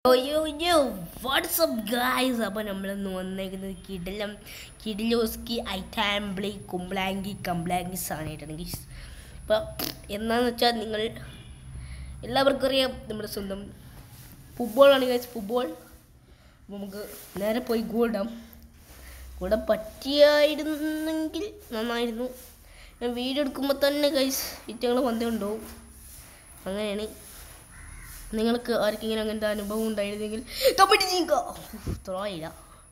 യോ WhatsApp guys അപ്പോൾ നമ്മളിന്ന് വന്നേക്കുന്നത് കിടിലം കിഡിലോസ്കി ഐറ്റാംബ്ലി കുംബ്ലാങ്കി കംബ്ലാങ്കി സാധനമായിട്ടാണ് ഗീസ് അപ്പോൾ എന്താണെന്ന് വെച്ചാൽ നിങ്ങൾ എല്ലാവർക്കും അറിയാം നമ്മുടെ സ്വന്തം ഫുട്ബോളാണ് ഗൈസ് ഫുട്ബോൾ അപ്പോൾ നമുക്ക് നേരെ പോയി ഗോൾഡാം കൂടെ പറ്റിയായിരുന്നെങ്കിൽ നന്നായിരുന്നു ഞാൻ വീഡിയോ എടുക്കുമ്പോൾ തന്നെ ഗൈസ് ഇറ്റങ്ങൾ വന്നേ ഉണ്ടാവും അങ്ങനെയാണ് നിങ്ങൾക്ക് ആർക്കെങ്കിലും അങ്ങനത്തെ അനുഭവം ഉണ്ടായിരുന്നെങ്കിൽ കമൻറ്റ് ചെയ്യുക ത്രോയില്ല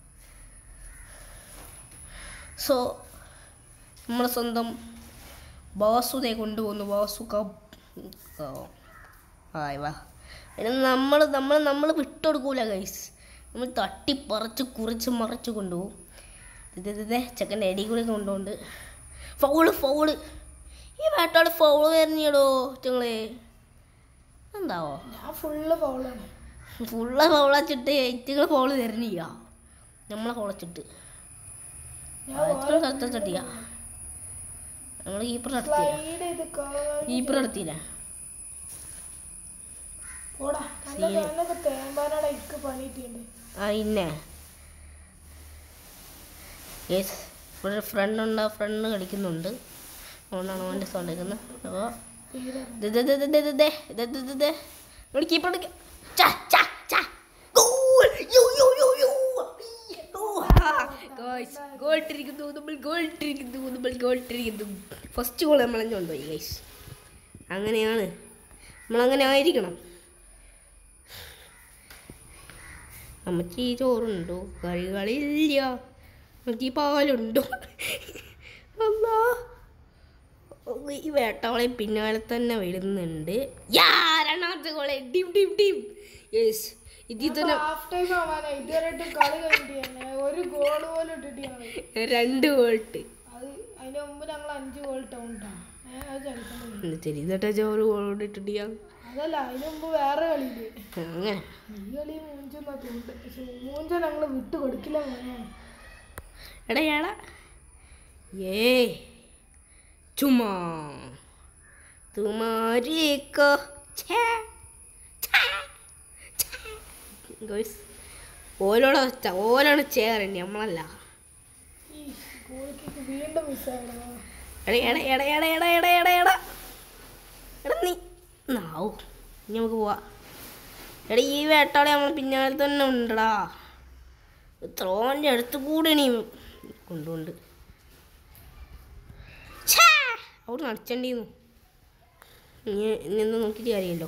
സോ നമ്മളെ സ്വന്തം ബാസുതെ കൊണ്ടുപോകുന്നു ബാസു ആയി വാ പിന്നെ നമ്മൾ നമ്മൾ നമ്മൾ വിട്ടുകൊടുക്കൂല ഗൈസ് നമ്മൾ തട്ടിപ്പറിച്ച് കുറിച്ച് മറിച്ച് കൊണ്ടുപോകും ഇത് ഇത് ചെക്കൻ്റെ അടി കൂടെ കൊണ്ടുപോണ്ട് ഫൗള് ഫൗള് ഈ വേട്ടാള് ഫൗള് വരുന്നേടോ ഞങ്ങളെ എന്താവോ ഞാൻ ഫുള്ള് ഫൗളാണ് ഫുള്ള് ഫൗളച്ചിട്ട് ഏറ്റങ്ങൾ ഫൗള് തരണില്ല നമ്മളെ ഫൗളച്ചിട്ട് ഞാൻ എത്ര സ്ഥലത്ത് തട്ടിയ നമ്മൾ കീപ്പർ നടത്തിയ സ്ലൈഡ് ചെയ്ത് കാ- കീപ്പർ നടത്തിയില്ല പോടാ നല്ല ഞാനൊക്കെ തേമ്പാനാണ് എനിക്ക് പണിയിട്ടുണ്ട് ആ ഇന്നെ യെസ് ഇവിടെ ഫ്രണ്ട് ഉണ്ട് ആ ഫ്രണ്ട് കളിക്കുന്നുണ്ട് അതുകൊണ്ടാണ് അവൻ്റെ സൗണ്ട് കേൾക്കുന്നത് അപ്പോൾ തീരെ കീപ്പർ എടുക്കാം ചാ ചാ ചാ ഗോൾ യോ യോ യോ യോ ഗോയ്സ് ഗോൾ ഇട്ടിരിക്കുന്നു നമ്മൾ ഗോൾ ഇട്ടിരിക്കുന്നു നമ്മൾ ഗോൾ ഇട്ടിരിക്കുന്നു ഫസ്റ്റ് ഗോൾ നമ്മൾ കൊണ്ടുപോയി ഗൈസ് അങ്ങനെയാണ് നമ്മളങ്ങനെ ആയിരിക്കണം നമുക്ക് ഈ ചോറുണ്ടോ കറികളില്ല നമുക്ക് ഈ പാലുണ്ടോ അല്ലാ ഈ വേട്ടവളെ പിന്നാലെ തന്നെ വരുന്നുണ്ട് യാ രണ്ടാമത്തെ ഗോളെ ഡിം ഡിം ഡിം യെസ് ഇതിൽ തന്നെ ഹാഫ് ടൈം ആവാനാ ഇതുവരെയായിട്ട് കളി കഴിഞ്ഞിട്ട് ഒരു ഗോൾ പോലും ഇട്ടിട്ട് ഞങ്ങൾ രണ്ട് ഗോൾട്ട് അത് അതിന് മുമ്പ് ഞങ്ങൾ അഞ്ച് ഗോൾ ഇട്ടുണ്ടാ ഏഹ് അത് ചലിക്കണ്ടേ ചെറിയതായിട്ട് ചോറ് ഗോളോട് ഇട്ടിട്ടിയാ അതല്ല അതിന് മുമ്പ് വേറെ കളിയില്ലേ അങ്ങനെ ഈ കളി മൂഞ്ചെന്നാ തോന്നുന്നത് പക്ഷെ മൂഞ്ച ഞങ്ങൾ വിട്ട് കൊടുക്കില്ല മോനെ എടാ എടാ ഏ ചുമ്മാ തുമാരി കോ ഛേ ഛേ ഗോയ്സ് ഓലോടെ ച- ഓലാണ് ചേരണ്ടി നമ്മളല്ല ഈ ഗോൾ കിക്ക് വീണ്ടും മിസ്സായടാ എടാ എടാ എടാ എടാ എടാ എടാ എടാ എടാ എടാ നീ നാവൂ ഇനി നമുക്ക് പോവാ എടാ ഈ വേട്ടാളെ നമ്മൾ പിന്നാലെ തന്നെ ഉണ്ടടാ ത്രോൻ്റെ അടുത്ത് കൂടെ നീ കൊണ്ടുകൊണ്ട് അവിടെ നടിച്ചണ്ടിന്നു ഇനി നിന്ന് നോക്കിയിട്ട് കാര്യമല്ലോ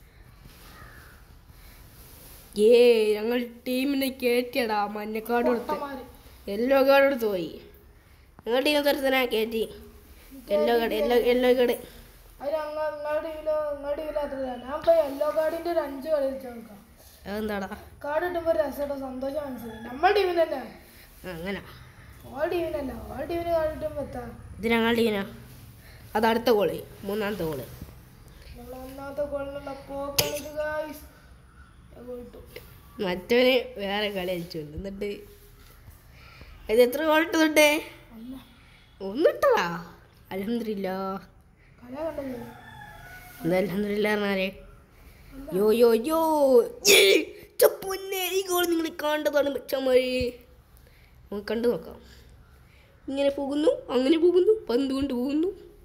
ഏ ഞങ്ങൾ ടീമിനെ കയറ്റിയടാ മഞ്ഞക്കാട് കൊടുത്ത് പൊട്ടന്മാര്. യെല്ലോ കാർഡ് എടുത്ത് പോയി ഞങ്ങളുടെ ടീം തരത്തിനാ കയറ്റി yellow card yellow yellow card അത് ഞങ്ങൾ നിങ്ങളുടെ ടീമിലോ നിങ്ങളുടെ ടീമിലോ അത്ര ഞാൻ ഇപ്പൊ യെല്ലോ കാർഡിന്റെ ഒരു അഞ്ച് കളി വെച്ച് നോക്കാം അതെന്താടാ കാർഡ് കിട്ടുമ്പോ രസമായിട്ട് സന്തോഷം മനസ്സിലായി നമ്മുടെ ടീമിന് തന്നെ അങ്ങനെ ഓൾ ടീമിനല്ല ഓൾ ടീമിന് കാർഡ് കിട്ടുമ്പോ എത്താ ഇത് ഞങ്ങളുടെ ടീമിനാ അത് അടുത്ത ഗോള് മൂന്നാമത്തെ ഗോള് നമ്മൾ ഒന്നാമത്തെ ഗോളിനുള്ള പോക്കാണിത് ഗായ്സ് കിട്ടും മറ്റവന് വേറെ കളി കളിച്ചുണ്ട് എന്നിട്ട് ഇത് എത്ര ഗോൾ ഇട്ടതുണ്ടേ ഒന്ന് ഒന്നിട്ടതാ അലഹമില്ല കല കണ്ടല്ലോ എന്താ അലഹമില്ല പറഞ്ഞാലേ യോ യോ യോ ഏ, ഛെ, പൊന്നേ ഈ ഗോൾ നിങ്ങൾ കണ്ടതാണ് മെച്ചമാരി നമുക്ക് കണ്ടു നോക്കാം ഇങ്ങനെ പോകുന്നു അങ്ങനെ പോകുന്നു പന്ത് കൊണ്ട് പോകുന്നു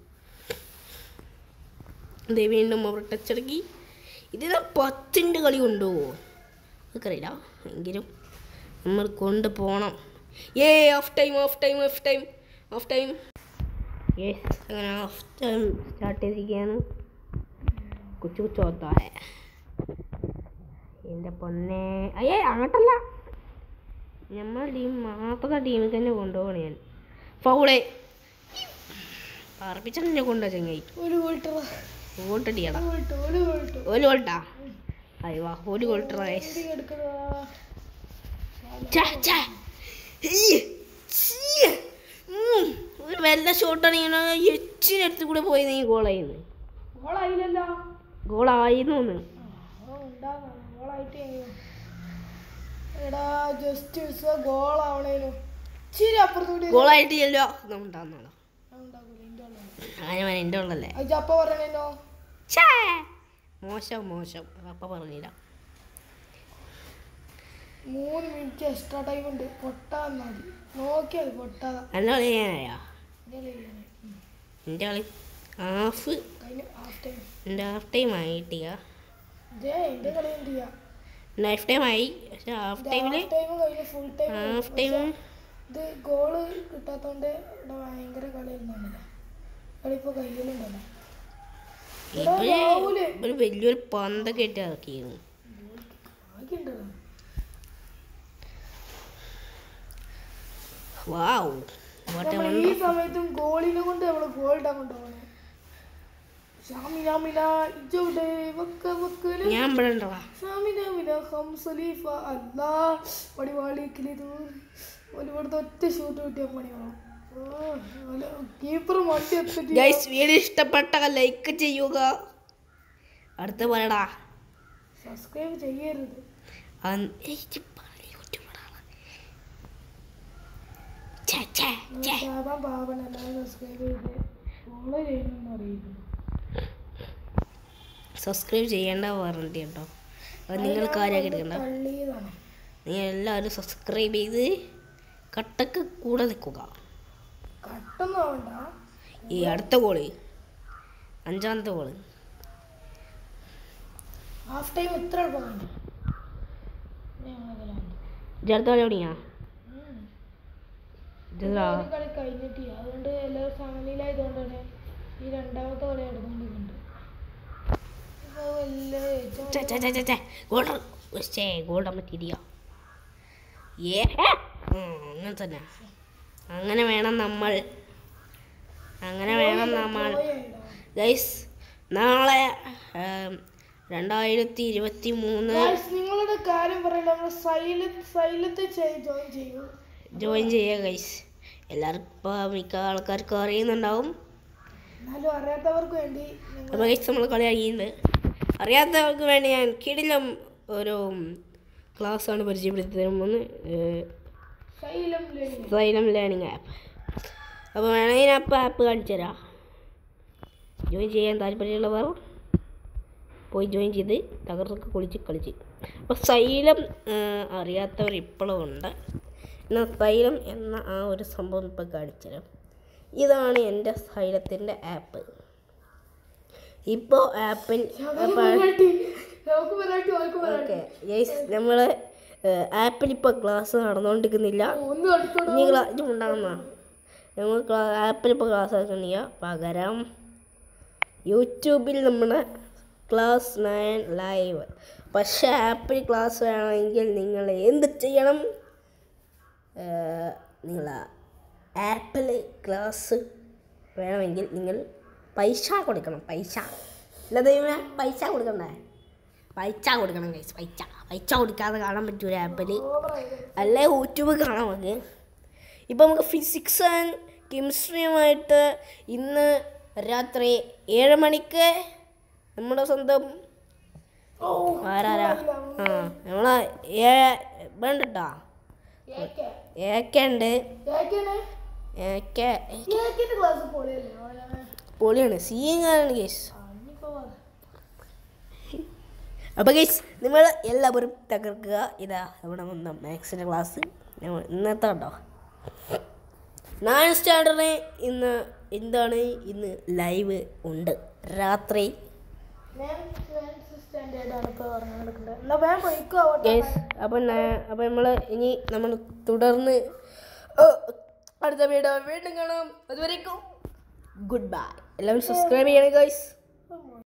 ദേ വീണ്ടും അവർ ടച്ചടക്കി ഇതിന് പത്തിൻ്റെ കളി ഉണ്ടോ അതൊക്കറിയില്ല എങ്കിലും നമ്മൾ കൊണ്ട് പോകണം ഏ off time off time off time off time yes അങ്ങനെ ഓഫ് ടൈം സ്റ്റാർട്ട് ചെയ്തിരിക്കുകയാണ് കുച്ചു കുച്ചു ഓത്തായ എൻ്റെ പൊന്നെ അയ്യേ അങ്ങോട്ടല്ല നമ്മളെ ടീം മാത്രത്തെ ടീമിൽ തന്നെ കൊണ്ടുപോകണം ഞാൻ ഫൗളേ പറപ്പിച്ചെന്നെ കൊണ്ടുപോയി ചങ്ങായി ഒരു ഗോൾട്ടർ ഓട്ടടിയടാ ഗോൾട്ട് ഒരു ഗോൾട്ട് ഒരു ഗോൾട്ടാ അയ്യോ ഒരു ഗോൾട്ടർ എടുക്കണോ ഒരു വല്ല ഷോട്ടാണ് ഇങ്ങനെ എച്ചിനടുത്ത് കൂടെ പോയി നീ ഗോളായിന്ന് ഗോളായില്ലല്ലോ ഗോളായിരുന്നു എന്ന് ഉണ്ടാകുന്നു ഗോളായിട്ട് എടാ ജസ്റ്റ് മിസ് ഗോളാവണേനു ഇച്ചിരി അപ്പുറത്തൂടി ഗോളായിട്ടില്ലല്ലോ ഉണ്ടാകുന്നോളാം ഉണ്ടാകൂല ഇന്റെ ഉള്ളത് അങ്ങനെ എൻ്റെ ഉള്ളല്ലേ അത് ജപ്പ പറയണേനോ ഛേ മോശം മോശം അപ്പ പറഞ്ഞില്ല മൂന്ന് മിനിറ്റ് എക്സ്ട്രാ ടൈം ഉണ്ട് പൊട്ടാൻ മതി നോക്കിയാൽ പൊട്ടാതെ എൻ്റെ കളി ചെയ്യാനായോ ഇങ്ങനെ ചെയ്യണേ. ഉം. എൻ്റെ കളി ഹാഫ് കഴിഞ്ഞ ഹാഫ് ടൈം എൻ്റെ ഹാഫ് ടൈം ആയിട്ടില്ല ഇതേ എൻ്റെ കളി എന്ത് ചെയ്യാം ലൈഫ് ടൈം ആയി പക്ഷെ ഹാഫ് ടൈമിൽ ഹാഫ് ടൈം കഴിഞ്ഞ് ഫുൾ ടൈം ഹാഫ് ടൈം ഇത് ഗോള് കിട്ടാത്തോണ്ട് ഇവിടെ ഭയങ്കര കളി ഒന്നുമില്ല കളി ഇപ്പോൾ കയ്യിലുണ്ടല്ലോ ഇവര് ഒരു വലിയൊരു പന്തൊക്കെ ഇട്ട് ഇറക്കിയിരുന്നു ആക്കിണ്ടല്ലോ വാവ് വാട്ട് നമ്മൾ ഈ സമയത്തും ഗോളിനെ കൊണ്ട് നമ്മൾ ഗോൾ ഇടാൻ കൊണ്ടുപോകണം ഷാമിന ഇജോടെ വക്ക വക്കല് ഞാൻ ഇവിടെ ഉണ്ടോ ഷാമിന മിന ഹംസലീഫ അല്ലാ പടിവാളി കിളിതൂർ ഒരുപാട് ഒറ്റ ഷൂട്ട് കിട്ടിയ പണി വേണം കീപ്പർ മട്ടി എത്തിട്ട് ഗൈസ് വീഡിയോ ഇഷ്ടപ്പെട്ട ലൈക്ക് ചെയ്യുക അടുത്ത പറയടാ സബ്സ്ക്രൈബ് ചെയ്യരുത് അന്ന് ഏയ് ഇജ്ജ് പറയ് യൂട്യൂബറാണ്. ഛെ, ഛെ, ഛെ. പാപം പാപൻ അല്ലാതെ സബ്സ്ക്രൈബ് ചെയ്ത് ഫോളോ ചെയ്യണമെന്ന് അറിയിക്കുന്നു സബ്സ്ക്രൈബ് ചെയ്യേണ്ട വാറണ്ടി കേട്ടോ അത് നിങ്ങൾ കാര്യമാക്കി എടുക്കണ്ട തള്ളിയതാണ് നിങ്ങൾ എല്ലാവരും സബ്സ്ക്രൈബ് ചെയ്ത് കട്ടക്ക് കൂടെ നിൽക്കുക കട്ടൊന്നും ആവണ്ട ഈ അടുത്ത ഗോള് അഞ്ചാമത്തെ ഗോള് ഹാഫ് ടൈം ഇത്ര എളുപ്പമുണ്ട് ഞങ്ങളെ ഇജ്ജ് അടുത്ത കളി തുടങ്ങിയാ ഇജ്ജെന്താ? ഒരു കളി കഴിഞ്ഞിട്ടില്ല അതുകൊണ്ട് എല്ലാവരും സമനിലായതുകൊണ്ടാണ് ഈ രണ്ടാമത്തെ കളി നടന്നുകൊണ്ടിരിക്കുന്നുണ്ട് ഇപ്പൊ വലിയ ഏറ്റവും ഛെ, ഛെ, ഛെ, ഛെ, ഛെ. ഗോൾ ഛേ ഗോൾഡൻ പറ്റിയില്ല ഏ ഉം, അങ്ങനെ തന്നെ അങ്ങനെ വേണം നമ്മൾ അങ്ങനെ വേണം നമ്മൾ പോയായിടാ. ഗൈസ് നാളെ ഏം, രണ്ടായിരത്തി ഇരുപത്തി മൂന്ന് Guys, നിങ്ങളുടെ കാര്യം പറയണ്ട നമ്മൾ സൈലത്ത് സൈലത്ത് ജോയിൻ ചെയ്യൂ ജോയിൻ ചെയ്യുക ഗൈസ് എല്ലാവർക്കും ഇപ്പോൾ മിക്ക ആൾക്കാർക്കും അറിയുന്നുണ്ടാവും എന്നാലും അറിയാത്തവർക്ക് വേണ്ടി നിങ്ങൾ അപ്പോൾ ഗൈസ് നമ്മൾ കളി അറിയുന്നുണ്ട് അറിയാത്തവർക്ക് വേണ്ടി ഞാൻ കിടിലം ഒരു ക്ലാസ് ആണ് പരിചയപ്പെടുത്തി തരുമ്പോൾ Xylem learning Xylem learning app അപ്പോൾ വേണമെങ്കിൽ ഞാൻ അപ്പോൾ ആപ്പ് കാണിച്ചു തരാം ജോയിൻ ചെയ്യാൻ താല്പര്യമുള്ളവർ പോയി ജോയിൻ ചെയ്ത് തകർത്തൊക്കെ കുളിച്ച് കളിച്ച് അപ്പോൾ സൈലം അറിയാത്തവർ ഇപ്പോഴും ഉണ്ട് എന്നാൽ സൈലം എന്ന ആ ഒരു സംഭവം ഇപ്പോൾ കാണിച്ചു തരാം ഇതാണ് എൻ്റെ സൈലത്തിൻ്റെ ആപ്പ് ഇപ്പോൾ ആപ്പിൽ വെറൈറ്റി നമുക്ക് വെറൈറ്റി അവർക്ക് വെറൈറ്റി ഓക്കെ യെസ് നമ്മൾ ആപ്പിൽ ഇപ്പോൾ ക്ലാസ് നടന്നുകൊണ്ടിരിക്കുന്നില്ല ഒന്നും അടുത്തോട് ഇനി ക്ലാസ് ഉണ്ടാകുന്ന നമ്മൾ ആപ്പിൽ ഇപ്പോൾ ക്ലാസ് നടക്കണില്ല പകരം യൂട്യൂബിൽ നമ്മുടെ ക്ലാസ് നയൻ ലൈവ് പക്ഷേ ആപ്പിൽ ക്ലാസ് വേണമെങ്കിൽ നിങ്ങൾ എന്ത് ചെയ്യണം നിങ്ങൾ ആപ്പിൽ ക്ലാസ് വേണമെങ്കിൽ നിങ്ങൾ പൈസ കൊടുക്കണം പൈസ ഇല്ല ദൈവമേ പൈസ കൊടുക്കണ്ടേ പൈസ കൊടുക്കണം കൈസ് പൈസ പൈസ കൊടുക്കാതെ കാണാൻ പറ്റൂല ആപ്പിൽ അല്ലേ യൂട്യൂബ് കാണാൻ നമുക്ക് ഇപ്പം നമുക്ക് ഫിസിക്സ് ആൻഡ് കെമിസ്ട്രിയുമായിട്ട് ഇന്ന് രാത്രി ഏഴ് മണിക്ക് നമ്മുടെ സ്വന്തം ഓ ആരാരാ ആ നമ്മളെ ഏ വേണ്ടട്ടാ ഏക്കെ ഏക്കുണ്ട് ഏക്കേനെ ഏക്ക ഏക്കിന്റെ ക്ലാസ് പൊളിയല്ലേ അവനെ പൊളിയാണ് സീങ്ങാണ് കേസ് ആ, ഇനിയിപ്പോ വാ. അപ്പോൾ ഗൈസ് നിങ്ങൾ എല്ലാവരും തകർക്കുക ഇതാ നമ്മുടെ സ്വന്തം മാത്സിൻ്റെ ക്ലാസ് ഞങ്ങൾ ഇന്നത്തെ കേട്ടോ നാല് സ്റ്റാൻഡേർഡിന് ഇന്ന് എന്താണ് ഇന്ന് ലൈവ് ഉണ്ട് രാത്രി ഞാൻ സെവൻത് സ്റ്റാൻഡേർഡ് ആണ് ഇപ്പോൾ പറഞ്ഞു നടക്കുന്നത് എന്നാ വേഗം പോയിക്കോ ആവട്ടെ ഗൈസ് അപ്പം അപ്പം നമ്മൾ ഇനി നമ്മൾ തുടർന്ന് ഓ, അടുത്ത വീഡിയോ വീണ്ടും കാണാം അതുവരേക്കും ഗുഡ് ബൈ എല്ലാവരും സബ്സ്ക്രൈബ് ചെയ്യണേ ഗൈസ്